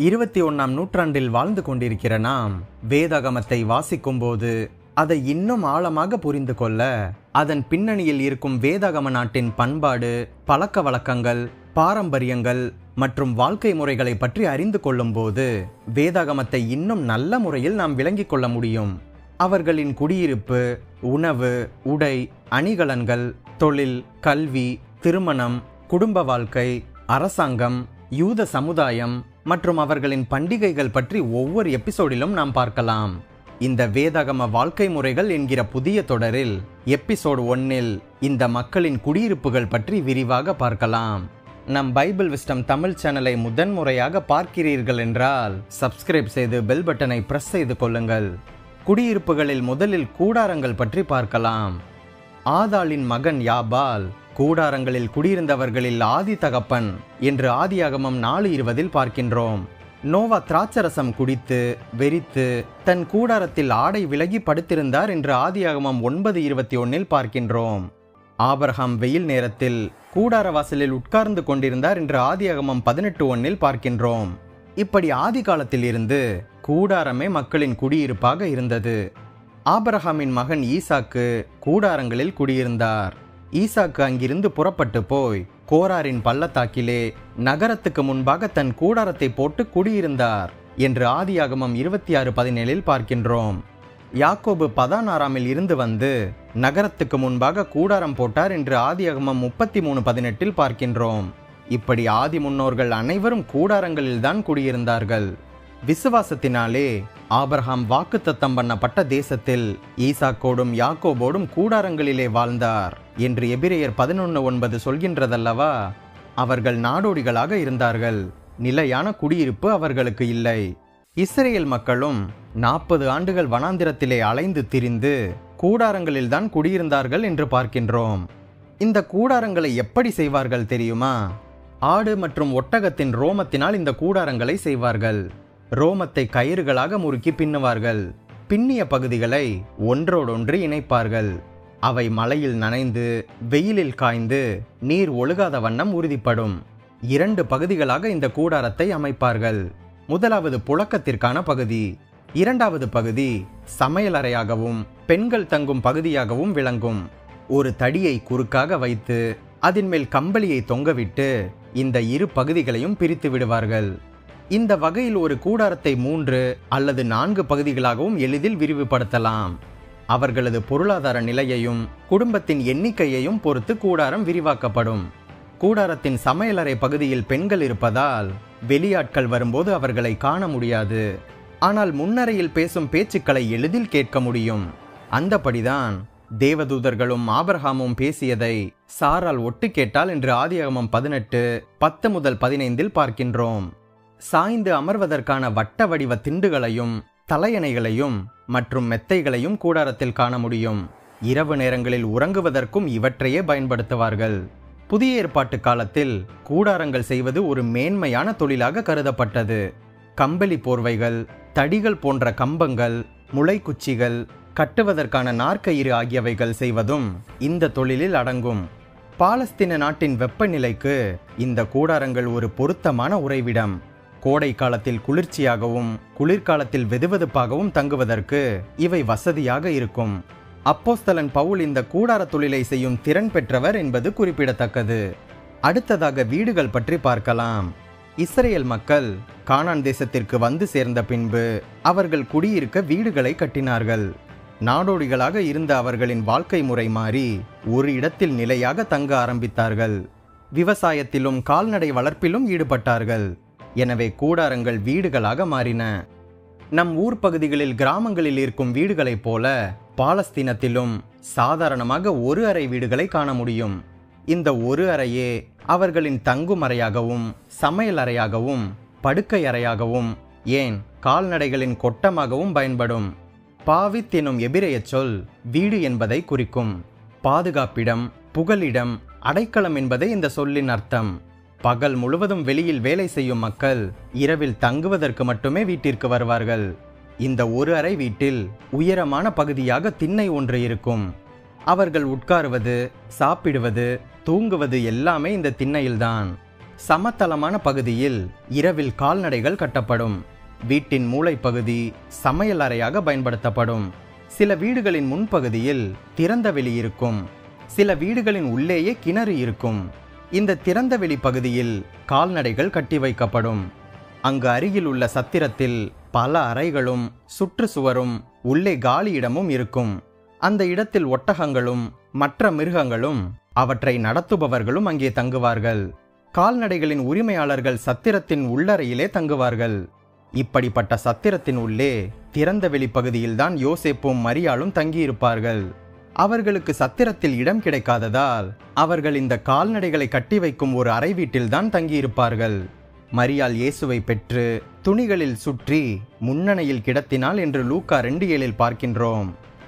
இருபத்தி ஒன்னாம் நூற்றாண்டில் வாழ்ந்து கொண்டிருக்கிற நாம் வேதாகமத்தை வாசிக்கும்போது அதை இன்னும் ஆழமாக புரிந்து கொள்ள அதன் பின்னணியில் இருக்கும் வேதாகம நாட்டின் பண்பாடு பழக்க வழக்கங்கள் பாரம்பரியங்கள் மற்றும் வாழ்க்கை முறைகளை பற்றி அறிந்து கொள்ளும்போது வேதாகமத்தை இன்னும் நல்ல முறையில் நாம் விளங்கிக் கொள்ள முடியும் அவர்களின் குடியிருப்பு உணவு உடை அணிகலன்கள் தொழில் கல்வி திருமணம் குடும்ப வாழ்க்கை அரசாங்கம் யூத சமுதாயம் மற்றும் அவர்களின் பண்டிகைகள் பற்றி ஒவ்வொரு எபிசோடிலும் நாம் பார்க்கலாம் இந்த வேதாகம வாழ்க்கை முறைகள் என்கிற புதிய தொடரில் எபிசோட் ஒன்னில் இந்த மக்களின் குடியிருப்புகள் பற்றி விரிவாக பார்க்கலாம் நம் பைபிள் விஸ்டம் தமிழ் சேனலை முதன்முறையாக பார்க்கிறீர்கள் என்றால் சப்ஸ்கிரைப் செய்து பெல் பட்டனை பிரஸ் செய்து கொள்ளுங்கள் குடியிருப்புகளில் முதலில் கூடாரங்கள் பற்றி பார்க்கலாம் ஆதாளின் மகன் யாபால் கூடாரங்களில் குடியிருந்தவர்களில் ஆதி தகப்பன் என்று ஆதியாகமம் நாலு இருபதில் பார்க்கின்றோம் நோவா திராட்சரசம் குடித்து வெறித்து தன் கூடாரத்தில் ஆடை விலகி படுத்திருந்தார் என்று ஆதியாகமம் ஒன்பது இருபத்தி ஒன்னில் பார்க்கின்றோம் ஆபரகாம் வெயில் நேரத்தில் கூடார வாசலில் உட்கார்ந்து கொண்டிருந்தார் என்று ஆதியாகமம் பதினெட்டு ஒன்னில் பார்க்கின்றோம் இப்படி ஆதி காலத்தில் இருந்து கூடாரமே மக்களின் குடியிருப்பாக இருந்தது ஆபரகாமின் மகன் ஈசாக்கு கூடாரங்களில் குடியிருந்தார் ஈசாக்கு அங்கிருந்து புறப்பட்டு போய் கோராரின் பள்ளத்தாக்கிலே நகரத்துக்கு முன்பாக தன் கூடாரத்தை போட்டு குடியிருந்தார் என்று ஆதியாகமம் இருபத்தி ஆறு பதினேழில் பார்க்கின்றோம் யாக்கோபு பதானாராமில் இருந்து வந்து நகரத்துக்கு முன்பாக கூடாரம் போட்டார் என்று ஆதியாகமம் முப்பத்தி மூணு பதினெட்டில் பார்க்கின்றோம் இப்படி ஆதி முன்னோர்கள் அனைவரும் கூடாரங்களில்தான் குடியிருந்தார்கள் விசுவாசத்தினாலே ஆபிரகாம் வாக்குத்தத்தம் பண்ணப்பட்ட தேசத்தில் ஈசாக்கோடும் யாக்கோபோடும் கூடாரங்களிலே வாழ்ந்தார் என்று எபிரேயர் பதினொன்று ஒன்பது சொல்கின்றதல்லவா அவர்கள் நாடோடிகளாக இருந்தார்கள் நிலையான குடியிருப்பு அவர்களுக்கு இல்லை இஸ்ரேல் மக்களும் நாற்பது ஆண்டுகள் வனாந்திரத்திலே அலைந்து திரிந்து கூடாரங்களில்தான் குடியிருந்தார்கள் என்று பார்க்கின்றோம் இந்த கூடாரங்களை எப்படி செய்வார்கள் தெரியுமா ஆடு மற்றும் ஒட்டகத்தின் ரோமத்தினால் இந்த கூடாரங்களை செய்வார்கள் ரோமத்தை கயிறுகளாக முறுக்கி பின்னுவார்கள் பின்னிய பகுதிகளை ஒன்றோடொன்று இணைப்பார்கள் அவை மழையில் நனைந்து வெயிலில் காய்ந்து நீர் ஒழுகாத வண்ணம் உறுதிப்படும் இரண்டு பகுதிகளாக இந்த கூடாரத்தை அமைப்பார்கள் முதலாவது புழக்கத்திற்கான பகுதி இரண்டாவது பகுதி சமையலறையாகவும் பெண்கள் தங்கும் பகுதியாகவும் விளங்கும் ஒரு தடியை குறுக்காக வைத்து அதன் மேல் கம்பளியை தொங்கவிட்டு இந்த இரு பகுதிகளையும் பிரித்து விடுவார்கள் இந்த வகையில் ஒரு கூடாரத்தை மூன்று அல்லது நான்கு பகுதிகளாகவும் எளிதில் விரிவுபடுத்தலாம் அவர்களது பொருளாதார நிலையையும் குடும்பத்தின் எண்ணிக்கையையும் பொறுத்து கூடாரம் விரிவாக்கப்படும் கூடாரத்தின் சமையலறை பகுதியில் பெண்கள் இருப்பதால் வெளியாட்கள் வரும்போது அவர்களை காண முடியாது ஆனால் முன்னறையில் பேசும் பேச்சுக்களை எளிதில் கேட்க முடியும் அந்தபடிதான் தேவதூதர்களும் ஆபரகாமும் பேசியதை சாரால் ஒட்டு கேட்டால் என்று ஆதியாகமம் பதினெட்டு பத்து முதல் பதினைந்தில் பார்க்கின்றோம் சாய்ந்து அமர்வதற்கான வட்ட வடிவ திண்டுகளையும் தலையணைகளையும் மற்றும் மெத்தைகளையும் கூடாரத்தில் காண முடியும் இரவு நேரங்களில் உறங்குவதற்கும் இவற்றையே பயன்படுத்துவார்கள் புதிய ஏற்பாட்டு காலத்தில் கூடாரங்கள் செய்வது ஒரு மேன்மையான தொழிலாக கருதப்பட்டது கம்பளி போர்வைகள் தடிகள் போன்ற கம்பங்கள் முளைக்குச்சிகள் கட்டுவதற்கான நாற்கயிறு ஆகியவைகள் செய்வதும் இந்த தொழிலில் அடங்கும் பாலஸ்தீன நாட்டின் வெப்பநிலைக்கு இந்த கூடாரங்கள் ஒரு பொருத்தமான உறைவிடம் கோடை காலத்தில் குளிர்ச்சியாகவும் குளிர்காலத்தில் வெதுவெதுப்பாகவும் தங்குவதற்கு இவை வசதியாக இருக்கும் அப்போஸ்தலன் பவுல் இந்த கூடார தொழிலை செய்யும் திறன் பெற்றவர் என்பது குறிப்பிடத்தக்கது அடுத்ததாக வீடுகள் பற்றி பார்க்கலாம் இஸ்ரேல் மக்கள் கானான் தேசத்திற்கு வந்து சேர்ந்த பின்பு அவர்கள் குடியிருக்க வீடுகளை கட்டினார்கள் நாடோடிகளாக இருந்த அவர்களின் வாழ்க்கை முறை மாறி ஒரு இடத்தில் நிலையாக தங்க ஆரம்பித்தார்கள் விவசாயத்திலும் கால்நடை வளர்ப்பிலும் ஈடுபட்டார்கள் எனவே கூடாரங்கள் வீடுகளாக மாறின நம் ஊர் பகுதிகளில் கிராமங்களில் இருக்கும் வீடுகளைப் போல பாலஸ்தீனத்திலும் சாதாரணமாக ஒரு அறை வீடுகளை காண முடியும் இந்த ஒரு அறையே அவர்களின் தங்கும் அறையாகவும் சமையல் அறையாகவும் படுக்கை அறையாகவும் ஏன் கால்நடைகளின் கொட்டமாகவும் பயன்படும் பாவித் எனும் எபிரைய சொல் வீடு என்பதை குறிக்கும் பாதுகாப்பிடம் புகலிடம் அடைக்கலம் என்பதே இந்த சொல்லின் அர்த்தம் பகல் முழுவதும் வெளியில் வேலை செய்யும் மக்கள் இரவில் தங்குவதற்கு மட்டுமே வீட்டிற்கு வருவார்கள் இந்த ஒரு அறை வீட்டில் உயரமான பகுதியாக திண்ணை ஒன்று இருக்கும் அவர்கள் உட்காருவது சாப்பிடுவது தூங்குவது எல்லாமே இந்த திண்ணையில்தான் சமதளமான பகுதியில் இரவில் கால்நடைகள் கட்டப்படும் வீட்டின் மூளைப்பகுதி சமையல் அறையாக பயன்படுத்தப்படும் சில வீடுகளின் முன்பகுதியில் திறந்த வெளி இருக்கும் சில வீடுகளின் உள்ளேயே கிணறு இருக்கும் இந்த திறந்த வெளி பகுதியில் கால்நடைகள் கட்டி வைக்கப்படும் அங்கு அருகில் உள்ள சத்திரத்தில் பல அறைகளும் சுற்றுச்சுவரும் உள்ளே காலி இடமும் இருக்கும் அந்த இடத்தில் ஒட்டகங்களும் மற்ற மிருகங்களும் அவற்றை நடத்துபவர்களும் அங்கே தங்குவார்கள் கால்நடைகளின் உரிமையாளர்கள் சத்திரத்தின் உள்ளறையிலே தங்குவார்கள் இப்படிப்பட்ட சத்திரத்தின் உள்ளே திறந்த வெளி பகுதியில்தான் யோசேப்பும் மரியாளும் தங்கியிருப்பார்கள் அவர்களுக்கு சத்திரத்தில் இடம் கிடைக்காததால் அவர்கள் இந்த கால்நடைகளை கட்டி வைக்கும் ஒரு அறை வீட்டில்தான் தங்கியிருப்பார்கள் மரியாள் இயேசுவை பெற்று துணிகளில் சுற்றி முன்னணையில் கிடத்தினாள் என்று லூக்கா ரெண்டு ஏழில் பார்க்கின்றோம்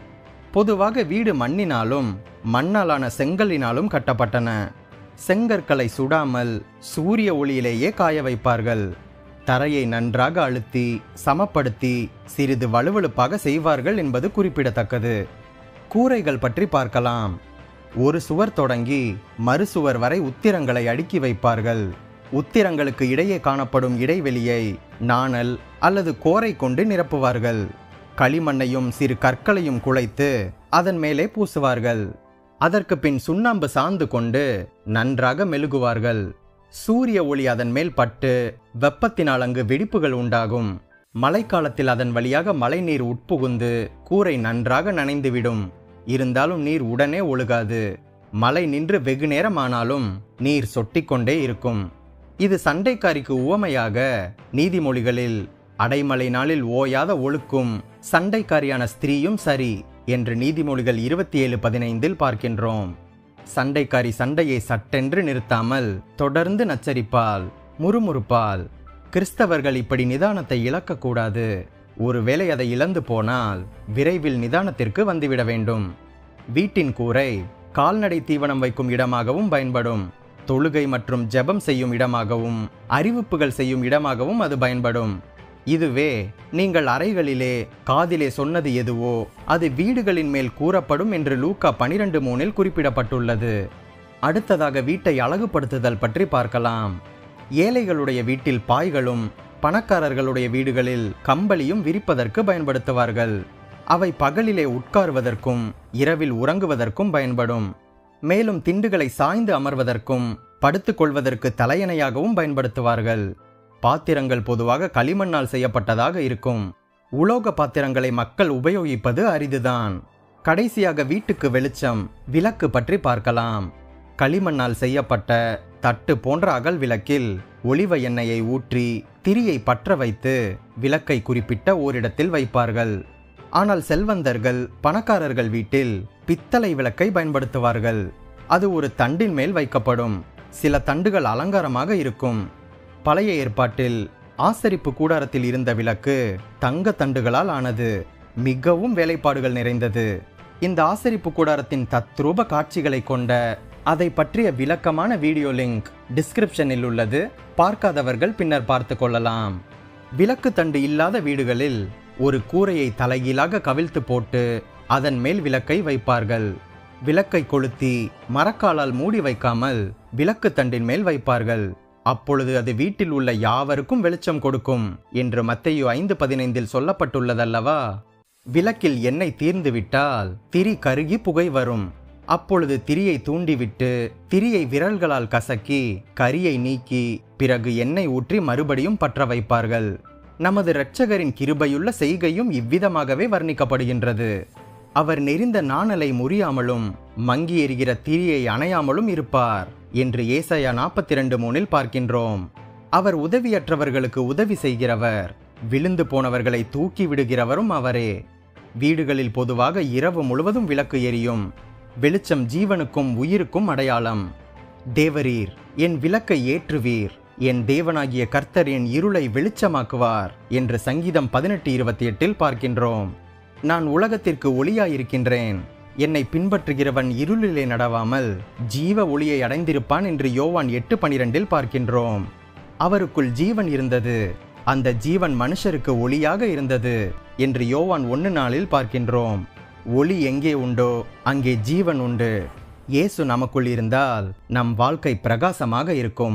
பொதுவாக வீடு மண்ணினாலும் மண்ணாலான செங்கலினாலும் கட்டப்பட்டன செங்கற்களை சுடாமல் சூரிய ஒளியிலேயே காய வைப்பார்கள் தரையை நன்றாக அழுத்தி சமப்படுத்தி சிறிது வலுவழுப்பாக செய்வார்கள் என்பது குறிப்பிடத்தக்கது கூரைகள் பற்றி பார்க்கலாம் ஒரு சுவர் தொடங்கி மறுசுவர் வரை உத்திரங்களை அடுக்கி வைப்பார்கள் உத்திரங்களுக்கு இடையே காணப்படும் இடைவெளியை நாணல் அல்லது கோரை கொண்டு நிரப்புவார்கள் களிமண்ணையும் சிறு கற்களையும் குழைத்து அதன் மேலே பூசுவார்கள் அதற்கு பின் சுண்ணாம்பு சாந்து கொண்டு நன்றாக மெழுகுவார்கள் சூரிய ஒளி அதன் மேல் பட்டு வெப்பத்தினால் அங்கு வெடிப்புகள் உண்டாகும் மழைக்காலத்தில் அதன் வழியாக மழைநீர் உட்புகுந்து கூரை நன்றாக நனைந்துவிடும் இருந்தாலும் நீர் உடனே ஒழுகாது மழை நின்று வெகு நேரமானாலும் நீர் சொட்டிக்கொண்டே இருக்கும் இது சண்டைக்காரிக்கு உவமையாக நீதிமொழிகளில் அடைமழை நாளில் ஓயாத ஒழுக்கும் சண்டைக்காரியான ஸ்திரீயும் சரி என்று நீதிமொழிகள் இருபத்தி ஏழு பதினைந்தில் பார்க்கின்றோம் சண்டைக்காரி சண்டையை சட்டென்று நிறுத்தாமல் தொடர்ந்து நச்சரிப்பால் முறுமுறுப்பால் கிறிஸ்தவர்கள் இப்படி நிதானத்தை இழக்கக்கூடாது ஒருவேளை அதை இழந்து போனால் விரைவில் நிதானத்திற்கு வந்துவிட வேண்டும் வீட்டின் கூரை கால்நடை தீவனம் வைக்கும் இடமாகவும் பயன்படும் தொழுகை மற்றும் ஜெபம் செய்யும் இடமாகவும் அறிவிப்புகள் செய்யும் இடமாகவும் அது பயன்படும் இதுவே நீங்கள் அறைகளிலே காதிலே சொன்னது எதுவோ அது வீடுகளின் மேல் கூறப்படும் என்று லூக்கா பனிரெண்டு மூணில் குறிப்பிடப்பட்டுள்ளது அடுத்ததாக வீட்டை அழகுபடுத்துதல் பற்றி பார்க்கலாம் ஏழைகளுடைய வீட்டில் பாய்களும் பணக்காரர்களுடைய வீடுகளில் கம்பளியும் விரிப்பதற்கு பயன்படுத்துவார்கள் அவை பகலிலே உட்காருவதற்கும் இரவில் உறங்குவதற்கும் பயன்படும் மேலும் திண்டுகளை சாய்ந்து அமர்வதற்கும் படுத்துக்கொள்வதற்கு தலையணையாகவும் பயன்படுத்துவார்கள் பாத்திரங்கள் பொதுவாக களிமண்ணால் செய்யப்பட்டதாக இருக்கும் உலோக பாத்திரங்களை மக்கள் உபயோகிப்பது அரிதுதான் கடைசியாக வீட்டுக்கு வெளிச்சம் விளக்கு பற்றி பார்க்கலாம் களிமண்ணால் செய்யப்பட்ட தட்டு போன்ற அகல் விளக்கில் ஒளிவ எண்ணெயை ஊற்றி திரியை பற்ற வைத்து விளக்கை குறிப்பிட்ட ஓரிடத்தில் வைப்பார்கள் ஆனால் செல்வந்தர்கள் பணக்காரர்கள் வீட்டில் பித்தளை விளக்கை பயன்படுத்துவார்கள் அது ஒரு தண்டின் மேல் வைக்கப்படும் சில தண்டுகள் அலங்காரமாக இருக்கும் பழைய ஏற்பாட்டில் ஆசரிப்பு கூடாரத்தில் இருந்த விளக்கு தங்க தண்டுகளால் ஆனது மிகவும் வேலைப்பாடுகள் நிறைந்தது இந்த ஆசரிப்பு கூடாரத்தின் தத்ரூப காட்சிகளை கொண்ட அதை பற்றிய விளக்கமான வீடியோ லிங்க் டிஸ்கிரிப்ஷனில் உள்ளது பார்க்காதவர்கள் பின்னர் பார்த்து கொள்ளலாம் விளக்கு தண்டு இல்லாத வீடுகளில் ஒரு கூரையை தலைகீழாக கவிழ்த்து போட்டு அதன் மேல் விளக்கை வைப்பார்கள் விளக்கை கொளுத்தி மரக்காலால் மூடி வைக்காமல் விளக்கு தண்டின் மேல் வைப்பார்கள் அப்பொழுது அது வீட்டில் உள்ள யாவருக்கும் வெளிச்சம் கொடுக்கும் என்று மத்தையு ஐந்து பதினைந்தில் சொல்லப்பட்டுள்ளதல்லவா விளக்கில் எண்ணெய் தீர்ந்துவிட்டால் திரி கருகி புகை வரும் அப்பொழுது திரியை தூண்டிவிட்டு திரியை விரல்களால் கசக்கி கரியை நீக்கி பிறகு எண்ணெய் ஊற்றி மறுபடியும் பற்ற வைப்பார்கள் நமது இரட்சகரின் கிருபையுள்ள செய்கையும் இவ்விதமாகவே வர்ணிக்கப்படுகின்றது அவர் நெறிந்த நாணலை முறியாமலும் மங்கி எரிகிற திரியை அணையாமலும் இருப்பார் என்று ஏசாயா நாற்பத்தி ரெண்டு மூணில் பார்க்கின்றோம் அவர் உதவியற்றவர்களுக்கு உதவி செய்கிறவர் விழுந்து போனவர்களை தூக்கி விடுகிறவரும் அவரே வீடுகளில் பொதுவாக இரவு முழுவதும் விளக்கு எரியும் வெளிச்சம் ஜீவனுக்கும் உயிருக்கும் அடையாளம் தேவரீர் என் விளக்கை ஏற்றுவீர் என் தேவனாகிய கர்த்தர் என் இருளை வெளிச்சமாக்குவார் என்று சங்கீதம் பதினெட்டு இருபத்தி எட்டில் பார்க்கின்றோம் நான் உலகத்திற்கு ஒளியாயிருக்கின்றேன் என்னை பின்பற்றுகிறவன் இருளிலே நடவாமல் ஜீவ ஒளியை அடைந்திருப்பான் என்று யோவான் எட்டு பனிரெண்டில் பார்க்கின்றோம் அவருக்குள் ஜீவன் இருந்தது அந்த ஜீவன் மனுஷருக்கு ஒளியாக இருந்தது என்று யோவான் ஒன்று நாளில் பார்க்கின்றோம் ஒளி எங்கே உண்டோ அங்கே ஜீவன் உண்டு இயேசு நமக்குள் இருந்தால் நம் வாழ்க்கை பிரகாசமாக இருக்கும்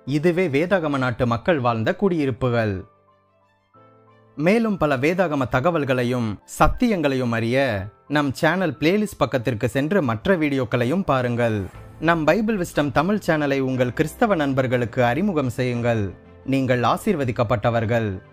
இதுவே வேதாகம நாட்டு மக்கள் வாழ்ந்த குடியிருப்புகள் மேலும் பல வேதாகம தகவல்களையும் சத்தியங்களையும் அறிய நம் சேனல் பிளேலிஸ்ட் பக்கத்திற்கு சென்று மற்ற வீடியோக்களையும் பாருங்கள் நம் பைபிள் விஸ்டம் தமிழ் சேனலை உங்கள் கிறிஸ்தவ நண்பர்களுக்கு அறிமுகம் செய்யுங்கள் நீங்கள் ஆசீர்வதிக்கப்பட்டவர்கள்